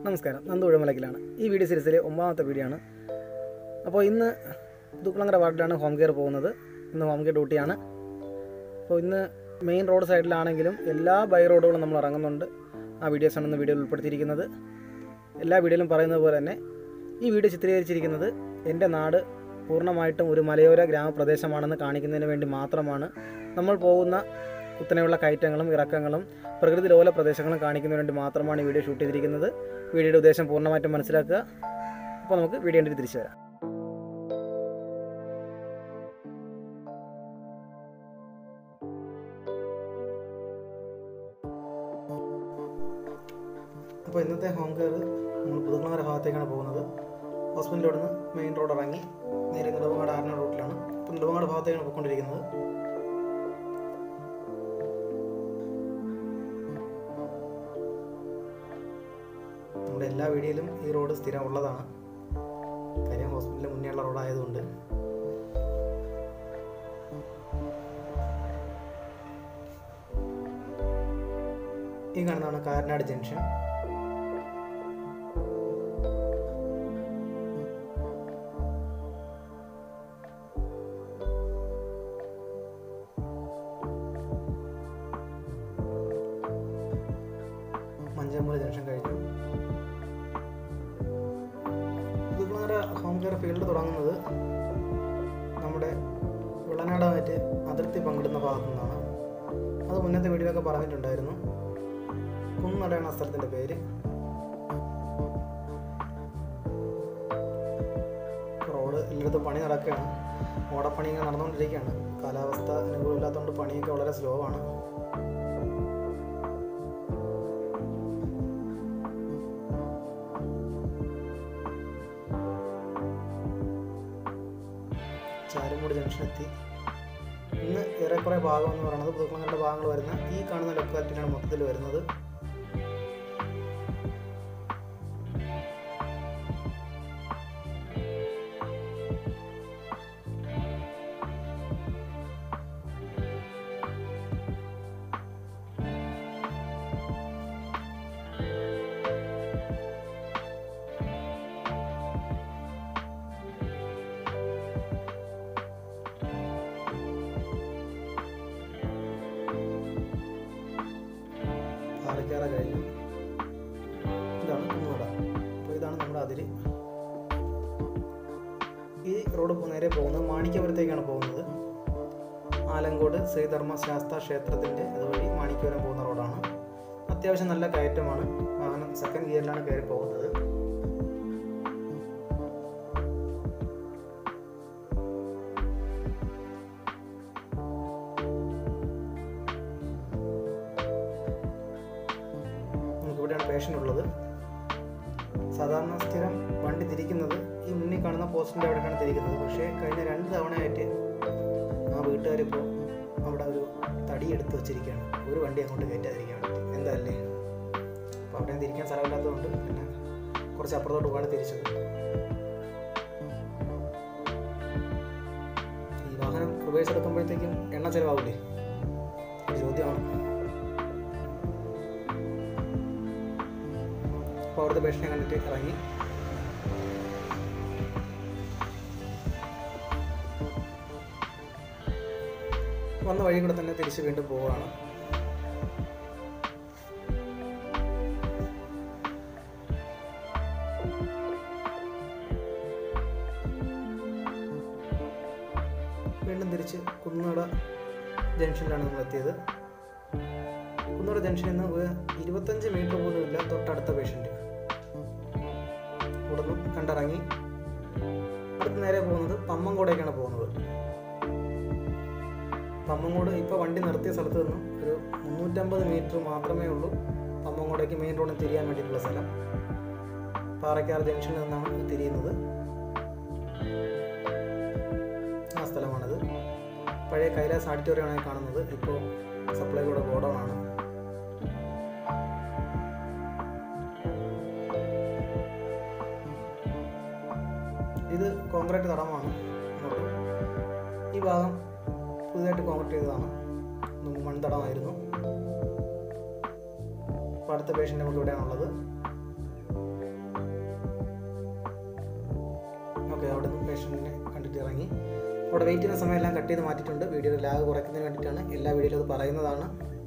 നമസ്കാരം നന്ദു ഉഴമലക്കിലാണ് ഈ വീഡിയോ സീരീസിലെ ഒമ്പതാമത്തെ വീഡിയോ ആണ് അപ്പോൾ ഇന്ന് ദുക്കുളങ്ങര വാർഡിലാണ് ഹോം കെയർ പോകുന്നത് ഇന്ന് ഹോം കെയർ ഡ്യൂട്ടിയാണ് അപ്പോൾ ഇന്ന് മെയിൻ റോഡ് സൈഡിലാണെങ്കിലും എല്ലാ ബൈ റോഡുകളും നമ്മൾ ഇറങ്ങുന്നുണ്ട് ആ വീഡിയോസാണ് ഇന്ന് വീഡിയോയിൽ ഉൾപ്പെടുത്തിയിരിക്കുന്നത് എല്ലാ വീഡിയോയിലും പറയുന്നത് പോലെ തന്നെ ഈ വീഡിയോ ചിത്രീകരിച്ചിരിക്കുന്നത് എൻ്റെ നാട് പൂർണ്ണമായിട്ടും ഒരു മലയോര ഗ്രാമപ്രദേശമാണെന്ന് കാണിക്കുന്നതിന് വേണ്ടി മാത്രമാണ് നമ്മൾ പോകുന്ന കുത്തനെയുള്ള കയറ്റങ്ങളും ഇറക്കങ്ങളും പ്രകൃതി ലോല പ്രദേശങ്ങളും കാണിക്കുന്നതിന് വേണ്ടി മാത്രമാണ് ഈ വീഡിയോ ഷൂട്ട് ചെയ്തിരിക്കുന്നത് വീഡിയോയുടെ ഉദ്ദേശം പൂർണ്ണമായിട്ടും മനസ്സിലാക്കുക അപ്പോൾ നമുക്ക് വീഡിയോ കണ്ടിട്ട് തിരിച്ചു വരാം അപ്പോൾ ഇന്നത്തെ ഹോം കെയർ നമ്മൾ പുതുക്കുളങ്ങര ഭാഗത്തേക്കാണ് പോകുന്നത് ഹോസ്പിറ്റലിൽ നിന്ന് മെയിൻ റോഡ് ഇറങ്ങി നേരെ നെടുവങ്ങാട് ആറിന റൂട്ടിലാണ് ഇപ്പോൾ നെടുവങ്ങാട് ഭാഗത്തേക്കാണ് പോയിക്കൊണ്ടിരിക്കുന്നത് നമ്മുടെ എല്ലാ വീഡിയോയിലും ഈ റോഡ് സ്ഥിരം ഉള്ളതാണ് കാര്യം ഹോസ്പിറ്റലിന് മുന്നേ ഉള്ള റോഡായതുകൊണ്ട് ഈ കാണുന്നതാണ് കാരനാട് ജംഗ്ഷൻ മഞ്ചമ്പൂർ ജംഗ്ഷൻ കഴിഞ്ഞു പുതുക്കുളങ്ങര ഹോം കെയർ ഫീൽഡ് തുടങ്ങുന്നത് നമ്മുടെ വെള്ളനാടുമായിട്ട് അതിർത്തി പങ്കിടുന്ന ഭാഗത്തു നിന്നാണ് അത് മുന്നത്തെ വീഡിയോയിലൊക്കെ പറഞ്ഞിട്ടുണ്ടായിരുന്നു കുന്നടയാണ് ആ സ്ഥലത്തിൻ്റെ പേര് റോഡ് എല്ലായിടത്തും പണി നടക്കുകയാണ് ഓടപ്പണി ഇങ്ങനെ നടന്നുകൊണ്ടിരിക്കുകയാണ് കാലാവസ്ഥ അനുകൂലമില്ലാത്തതുകൊണ്ട് പണിയൊക്കെ വളരെ സ്ലോ ആണ് ചാരുമൂട് ജംഗ്ഷൻ എത്തി ഇന്ന് ഏറെക്കുറെ ഭാഗം എന്ന് പറയുന്നത് പുതുക്കുളങ്ങളുടെ ഭാഗങ്ങൾ വരുന്ന ഈ കാണുന്ന ലൊക്കാലിറ്റിയിലാണ് മൊത്തത്തിൽ വരുന്നത് പാലക്കാട് കഴിഞ്ഞു ഇതാണ് കുന്നുകട അപ്പോൾ ഇതാണ് നമ്മുടെ അതിര് ഈ റോഡ് പോ- നേരെ പോകുന്നത് മാണിക്യപുരത്തേക്കാണ് പോകുന്നത് ആലങ്കോട് ശ്രീധർമ്മ ശാസ്ത്ര ക്ഷേത്രത്തിൻ്റെ അതുവഴി മാണിക്യപുരം പോകുന്ന റോഡാണ് അത്യാവശ്യം നല്ല കയറ്റമാണ് വാഹനം സെക്കൻഡ് ഗിയറിലാണ് കയറി പോകുന്നത് നമുക്കിവിടെയാണ് പേഷ്യൻ്റ് ഉള്ളത് സാധാരണ സ്ഥിരം വണ്ടി തിരിക്കുന്നത് ഈ മുന്നിൽ കാണുന്ന പോസ്റ്റിൻ്റെ അവിടെയാണ് തിരിക്കുന്നത് പക്ഷേ കഴിഞ്ഞ രണ്ട് തവണയായിട്ട് ആ വീട്ടുകാരിപ്പോൾ അവിടെ ഒരു തടി എടുത്ത് വെച്ചിരിക്കുകയാണ് ഒരു വണ്ടി അങ്ങോട്ട് കയറ്റാതിരിക്കാൻ വേണ്ടി എന്താല്ലേ അപ്പോൾ അവിടെ തിരിക്കാൻ സ്ഥലമില്ലാത്തതുകൊണ്ട് പിന്നെ കുറച്ച് അപ്പുറത്തോട്ട് പോകാണ് തിരിച്ചത് ഈ വാഹനം റിവേഴ്സ് എടുക്കുമ്പോഴത്തേക്കും എണ്ണ ചിലവാകില്ലേ ഒരു ചോദ്യമാണ് അപ്പോൾ അവിടുത്തെ പേഷ്യനെ കണ്ടിട്ട് ഇറങ്ങി വന്ന വഴി കൂടെ തന്നെ തിരിച്ച് വീണ്ടും പോവുകയാണ് വീണ്ടും തിരിച്ച് കുന്നട ജംഗ്ഷനിലാണ് നമ്മൾ എത്തിയത് കുന്നട ജംഗ്ഷനിൽ നിന്ന് ഒരു ഇരുപത്തഞ്ച് മീറ്റർ പോലും ഇല്ല തൊട്ടടുത്ത പേഷ്യൻ്റ് ഇവിടെ നിന്ന് കണ്ടിറങ്ങി അടുത്ത് നേരെ പോകുന്നത് പമ്മങ്കോടേക്കാണ് പോകുന്നത് പമ്മങ്കോട് ഇപ്പോൾ വണ്ടി നിർത്തിയ സ്ഥലത്ത് നിന്നും ഒരു മുന്നൂറ്റമ്പത് മീറ്റർ മാത്രമേ ഉള്ളൂ പമ്മങ്കോടേക്ക് മെയിൻ റോഡിൽ തിരിയാൻ വേണ്ടിയിട്ടുള്ള സ്ഥലം പാറയ്ക്കാർ ജംഗ്ഷനിൽ നിന്നാണ് ഇത് തിരിയുന്നത് ആ സ്ഥലമാണിത് പഴയ കൈലാസ് ഓഡിറ്റോറിയമാണ് കാണുന്നത് ഇപ്പോൾ സപ്ലൈകോടെ ഗോഡൗൺ ആണ് ഇത് കോൺക്രീറ്റ് തടമാണ് അങ്ങോട്ട് ഈ ഭാഗം പുതിയതായിട്ട് കോൺക്രീറ്റ് ചെയ്തതാണ് മുമ്പ് മൺതടമായിരുന്നു അപ്പോൾ അടുത്ത പേഷ്യൻ്റ് നമുക്ക് ഇവിടെയാണുള്ളത് അവിടെ വെയിറ്റ് ചെയ്യുന്ന സമയം എല്ലാം കട്ട് ചെയ്ത് മാറ്റിയിട്ടുണ്ട് വീഡിയോയുടെ ലാഗ് കുറയ്ക്കുന്നതിന് വേണ്ടിയിട്ടാണ് എല്ലാ വീഡിയോയിലും അത് പറയുന്നതാണ്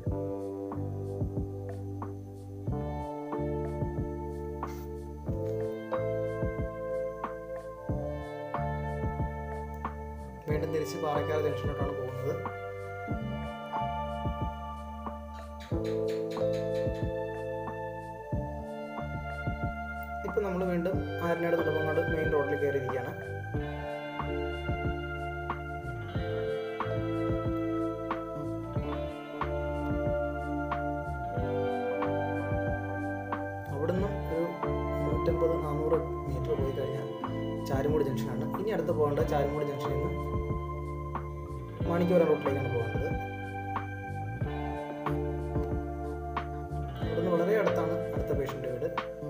വീണ്ടും തിരിച്ച് പാറക്കാട് ജംഗ്ഷനിലോട്ടാണ് പോകുന്നത് ഇപ്പം നമ്മൾ വീണ്ടും ആരനാട് നെടുമങ്ങാട് മെയിൻ റോഡിൽ കയറിയിരിക്കുകയാണ് അവിടുന്ന് ഒരു നൂറ്റമ്പത് നാനൂറ് മീറ്റർ പോയി കഴിഞ്ഞാൽ ചാരുമൂട് ജംഗ്ഷനാണ് ഇനി അടുത്ത് പോകേണ്ടത് ചാരുമൂട് ജംഗ്ഷനിൽ നിന്ന് മാണിക്കോരം റൂട്ടിലേക്കാണ് പോകേണ്ടത് അവിടുന്ന് വളരെ അടുത്താണ് അടുത്ത പേഷ്യൻ്റെ വീട്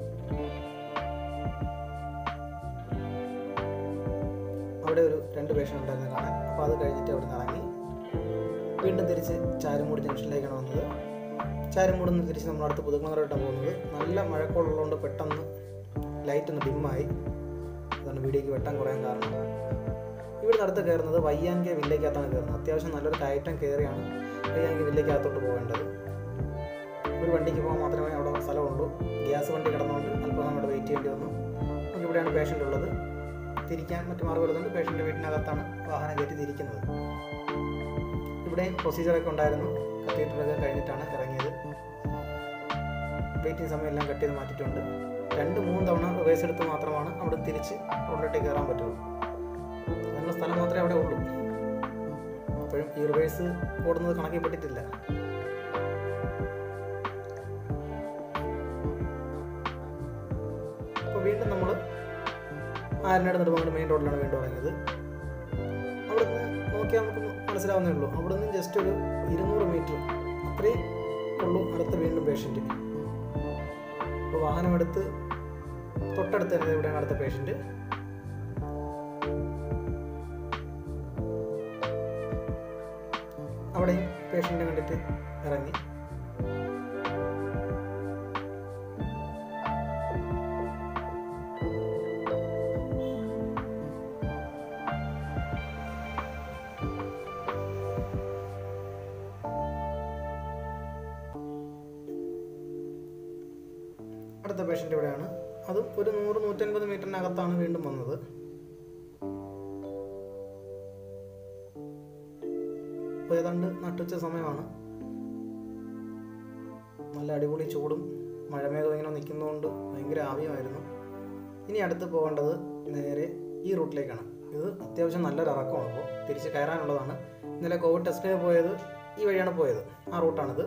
അവിടെ ഒരു രണ്ട് പേഷ്യൻ്റ് ഉണ്ടായിരുന്നു കാണാൻ അപ്പോൾ അത് കഴിഞ്ഞിട്ട് അവിടെ നിന്ന് ഇറങ്ങി വീണ്ടും തിരിച്ച് ചാരുമൂട് ജംഗ്ഷനിലേക്കാണ് വന്നത് ചാരുമൂട് നിന്ന് തിരിച്ച് നമ്മൾ അടുത്ത് പുതുക്കുളങ്ങരോട്ടാണ് പോകുന്നത് നല്ല മഴക്കോളുള്ളതുകൊണ്ട് പെട്ടെന്ന് ലൈറ്റ് ഒന്ന് ഡിമ്മായി അതാണ് വീഡിയോയ്ക്ക് വെട്ടം കുറയാൻ കാരണം ഇവിടുന്ന് അടുത്ത് കയറുന്നത് വയ്യാങ്കെ വില്ലേക്കകത്താണ് കയറുന്നത് അത്യാവശ്യം നല്ലൊരു കയറ്റം കയറിയാണ് വയ്യാങ്കെ വില്ലേക്കകത്തോട്ട് പോകേണ്ടത് ഒരു വണ്ടിക്ക് പോകാൻ മാത്രമേ അവിടെ സ്ഥലമുള്ളൂ ഗ്യാസ് വണ്ടി കിടന്നുകൊണ്ട് അല്പം നമ്മുടെ വെയിറ്റ് ചെയ്യേണ്ടി വന്നു നമുക്ക് ഇവിടെയാണ് പേഷ്യൻ്റ് ഉള്ളത് തിരിക്കാൻ മറ്റു മാർഗ്ഗമുള്ളതുകൊണ്ട് പേഷ്യൻ്റെ വീട്ടിനകത്താണ് വാഹനം കയറ്റി തിരിക്കുന്നത് ഇവിടെയും പ്രൊസീജിയറൊക്കെ ഉണ്ടായിരുന്നു കത്തീഡ്രലൊക്കെ കഴിഞ്ഞിട്ടാണ് ഇറങ്ങിയത് വെയിറ്റിംഗ് സമയം എല്ലാം കട്ട് ചെയ്ത് മാറ്റിയിട്ടുണ്ട് രണ്ട് മൂന്ന് തവണ റിവേഴ്സ് എടുത്ത് മാത്രമാണ് അവിടെ തിരിച്ച് റോഡിലോട്ടേക്ക് കയറാൻ പറ്റുള്ളൂ അതിനുള്ള സ്ഥലം മാത്രമേ അവിടെ ഉള്ളൂ അപ്പോഴും ഈ റിവേഴ്സ് ഓടുന്നത് കണക്കിൽപ്പെട്ടിട്ടില്ല അപ്പോൾ വീണ്ടും നമ്മൾ ആരനാട് നെടുമങ്ങാട് മെയിൻ റോഡിലാണ് വീണ്ടും ഇറങ്ങിയത് അവിടുന്ന് നോക്കിയാൽ നമുക്ക് മനസ്സിലാവുന്നേ ഉള്ളൂ അവിടുന്ന് ജസ്റ്റ് ഒരു ഇരുന്നൂറ് മീറ്റർ അത്രയും ഉള്ളൂ അടുത്ത വീണ്ടും പേഷ്യൻറ്റ് അപ്പോൾ വാഹനമെടുത്ത് തൊട്ടടുത്ത് തന്നെ ഇവിടെയാണ് അടുത്ത പേഷ്യൻറ്റ് അവിടെയും പേഷ്യൻറ്റിനെ കണ്ടിട്ട് ഇറങ്ങി അടുത്ത പേഷ്യൻ്റ് ഇവിടെയാണ് അതും ഒരു നൂറ് നൂറ്റൻപത് മീറ്ററിനകത്താണ് വീണ്ടും വന്നത് ഇപ്പോൾ ഏതാണ്ട് നട്ടുച്ച സമയമാണ് നല്ല അടിപൊളി ചൂടും മഴമേഘം ഇങ്ങനെ നിൽക്കുന്നതുകൊണ്ട് ഭയങ്കര ആവിയമായിരുന്നു ഇനി അടുത്ത് പോകേണ്ടത് നേരെ ഈ റൂട്ടിലേക്കാണ് ഇത് അത്യാവശ്യം നല്ലൊരു ഇറക്കമാണ് അപ്പോൾ തിരിച്ച് കയറാനുള്ളതാണ് ഇന്നലെ കോവിഡ് ടെസ്റ്റിന് പോയത് ഈ വഴിയാണ് പോയത് ആ റൂട്ടാണിത്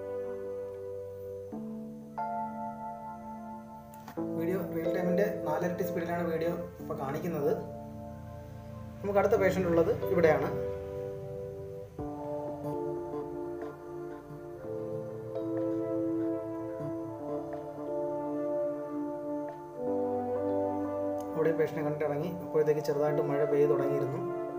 വീഡിയോ റിയൽ ടൈമിൻ്റെ നാലിരട്ടി സ്പീഡിലാണ് വീഡിയോ ഇപ്പോൾ കാണിക്കുന്നത് നമുക്ക് അടുത്ത പേഷ്യൻ്റ് ഉള്ളത് ഇവിടെയാണ് അവിടെ പേഷ്യനെ കണ്ടിറങ്ങി അപ്പോഴത്തേക്ക് ചെറുതായിട്ട് മഴ പെയ്തു തുടങ്ങിയിരുന്നു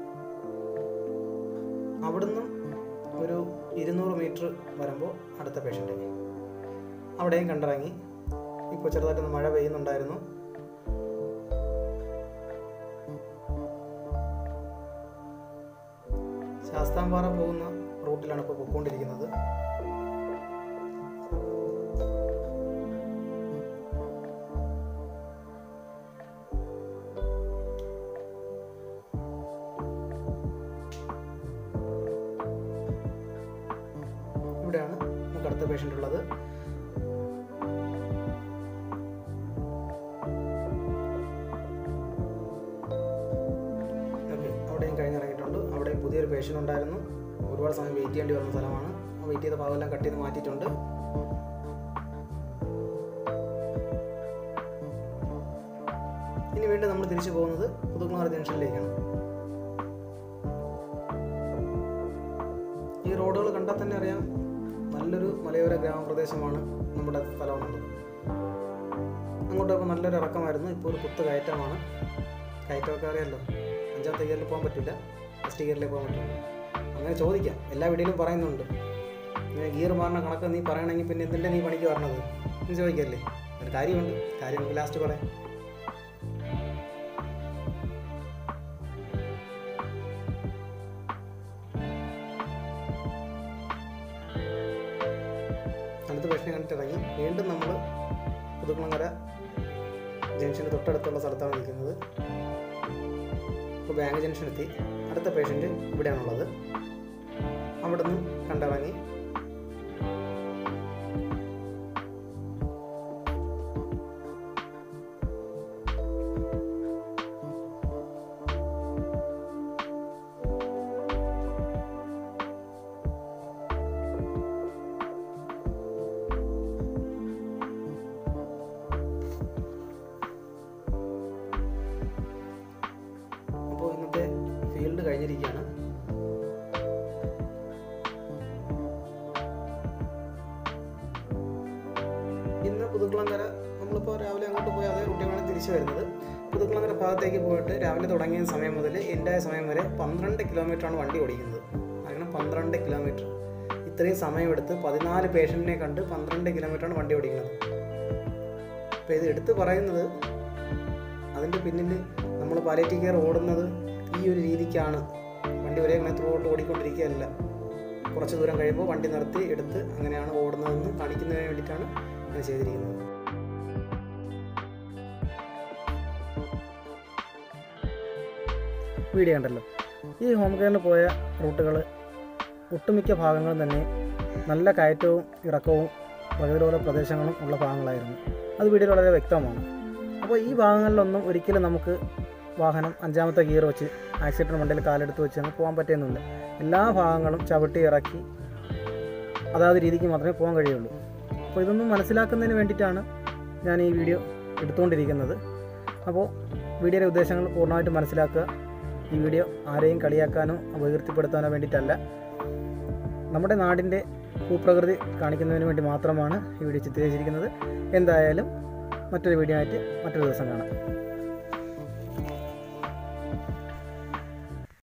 അവിടുന്ന് ഒരു ഇരുന്നൂറ് മീറ്റർ വരുമ്പോൾ അടുത്ത പേഷ്യൻ്റ് അവിടെയും കണ്ടിറങ്ങി ഇപ്പോൾ ചെറുതായിട്ടൊന്ന് മഴ പെയ്യുന്നുണ്ടായിരുന്നു ശാസ്താംപാറ പോകുന്ന റൂട്ടിലാണ് ഇപ്പോൾ പൊയ്ക്കൊണ്ടിരിക്കുന്നത് ഇവിടെയാണ് നമുക്ക് അടുത്ത പേഷ്യൻ്റ് ഉള്ളത് ഓക്കെ അവിടെയും കഴിഞ്ഞിറങ്ങിയിട്ടുണ്ട് അവിടെയും പുതിയൊരു പേഷ്യൻ്റ് ഉണ്ടായിരുന്നു ഒരുപാട് സമയം വെയിറ്റ് ചെയ്യേണ്ടി വന്ന സ്ഥലമാണ് വെയിറ്റ് ചെയ്ത ഭാഗമെല്ലാം കട്ട് ചെയ്ത് മാറ്റിയിട്ടുണ്ട് ഇനി വീണ്ടും നമ്മൾ തിരിച്ചു പോകുന്നത് പുതുക്കുമാർ ജംഗ്ഷനിലേക്കാണ് ഈ റോഡുകൾ കണ്ടാൽ തന്നെ അറിയാം നല്ലൊരു മലയോര ഗ്രാമപ്രദേശമാണ് നമ്മുടെ സ്ഥലമെന്നുള്ളത് അങ്ങോട്ട് ഇപ്പോൾ നല്ലൊരു ഇറക്കമായിരുന്നു ഇപ്പോൾ ഒരു കുത്ത് കയറ്റമാണ് കയറ്റമൊക്കെ അറിയാമല്ലോ അഞ്ചാമത്തെ ഗിയറിൽ പോകാൻ പറ്റില്ല ഫസ്റ്റ് ഗിയറിലേ പോകാൻ പറ്റുള്ളൂ അങ്ങനെ ചോദിക്കാം എല്ലാ വീഡിയോയിലും പറയുന്നുണ്ട് ഇങ്ങനെ ഗിയർ മാറുന്ന കണക്ക് നീ പറയണമെങ്കിൽ പിന്നെ എന്തിൻ്റെ നീ പണിക്ക് പറഞ്ഞത് എന്ന് ചോദിക്കല്ലേ ഒരു കാര്യമുണ്ട് കാര്യം നമുക്ക് ലാസ്റ്റ് പറയാം പേഷ്യനെ കണ്ടിട്ട് ഇറങ്ങി വീണ്ടും നമ്മൾ പുതുക്കുളങ്ങര ജംഗ്ഷന് തൊട്ടടുത്തുള്ള സ്ഥലത്താണ് നിൽക്കുന്നത് ഇപ്പോൾ ബാങ്ക് ജംഗ്ഷൻ എത്തി അടുത്ത പേഷ്യൻ്റ് ഇവിടെയാണുള്ളത് അവിടെ നിന്നും കണ്ടിറങ്ങി അപ്പോൾ ഇന്നത്തെ ഫീൽഡ് കഴിഞ്ഞിരിക്കുകയാണ് ഇന്ന് പുതുക്കുളങ്കര നമ്മളിപ്പോൾ രാവിലെ അങ്ങോട്ട് പോയി അതേ റൂട്ടിലാണ് തിരിച്ചു വരുന്നത് പുതുക്കുളങ്കര ഭാഗത്തേക്ക് പോയിട്ട് രാവിലെ തുടങ്ങിയ സമയം മുതൽ എൻ്റെ സമയം വരെ പന്ത്രണ്ട് കിലോമീറ്ററാണ് വണ്ടി ഓടിക്കുന്നത് അങ്ങനെ പന്ത്രണ്ട് കിലോമീറ്റർ ഇത്രയും സമയമെടുത്ത് പതിനാല് പേഷ്യൻറ്റിനെ കണ്ട് പന്ത്രണ്ട് കിലോമീറ്ററാണ് വണ്ടി ഓടിക്കുന്നത് അപ്പോൾ ഇത് എടുത്ത് പറയുന്നത് അതിൻ്റെ പിന്നിൽ നമ്മൾ പാലേറ്റീവ് കെയർ ഓടുന്നത് ഈ ഒരു രീതിക്കാണ് വണ്ടി ഒരേ അങ്ങനെ ത്രൂ ഔട്ട് ഓടിക്കൊണ്ടിരിക്കുകയല്ല കുറച്ച് ദൂരം കഴിയുമ്പോൾ വണ്ടി നിർത്തി എടുത്ത് അങ്ങനെയാണ് ഓടുന്നതെന്ന് കാണിക്കുന്നതിന് വേണ്ടിയിട്ടാണ് ഇത് ചെയ്തിരിക്കുന്നത് വീഡിയോ ഉണ്ടല്ലോ ഈ ഹോം കെയറിന് പോയ റൂട്ടുകൾ ഒട്ടുമിക്ക ഭാഗങ്ങളും തന്നെ നല്ല കയറ്റവും ഇറക്കവും പ്രതിരോധ പ്രദേശങ്ങളും ഉള്ള ഭാഗങ്ങളായിരുന്നു അത് വീഡിയോയിൽ വളരെ വ്യക്തമാണ് അപ്പോൾ ഈ ഭാഗങ്ങളിലൊന്നും ഒരിക്കലും നമുക്ക് വാഹനം അഞ്ചാമത്തെ ഗിയർ വെച്ച് ആക്സിഡൻറ്റ് മണ്ടയിൽ കാലെടുത്ത് വെച്ച് അങ്ങ് പോകാൻ പറ്റുന്നില്ല എല്ലാ ഭാഗങ്ങളും ചവിട്ടി ഇറക്കി അതാത് രീതിക്ക് മാത്രമേ പോകാൻ കഴിയുള്ളൂ അപ്പോൾ ഇതൊന്നും മനസ്സിലാക്കുന്നതിന് വേണ്ടിയിട്ടാണ് ഞാൻ ഈ വീഡിയോ എടുത്തുകൊണ്ടിരിക്കുന്നത് അപ്പോൾ വീഡിയോയുടെ ഉദ്ദേശങ്ങൾ പൂർണ്ണമായിട്ട് മനസ്സിലാക്കുക ഈ വീഡിയോ ആരെയും കളിയാക്കാനോ അപകീർത്തിപ്പെടുത്താനോ വേണ്ടിയിട്ടല്ല നമ്മുടെ നാടിൻ്റെ ഭൂപ്രകൃതി കാണിക്കുന്നതിന് വേണ്ടി മാത്രമാണ് ഈ വീഡിയോ ചിത്രീകരിച്ചിരിക്കുന്നത് എന്തായാലും മറ്റൊരു വീഡിയോ ആയിട്ട് മറ്റൊരു ദിവസം കാണാം